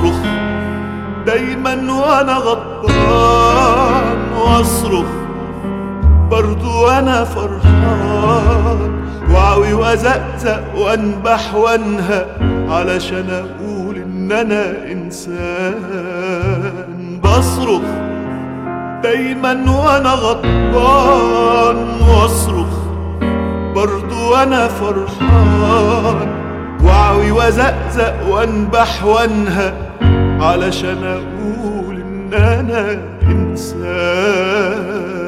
بصرخ دايما وانا غضبان واصرخ برضو وانا فرحان واعوي وازقزق وانبح وانهق علشان اقول ان انا انسان بصرخ دايما وانا غضبان واصرخ برضو وانا فرحان واعوي وازقزق وانبح وانهق علشان اقول ان انا انسان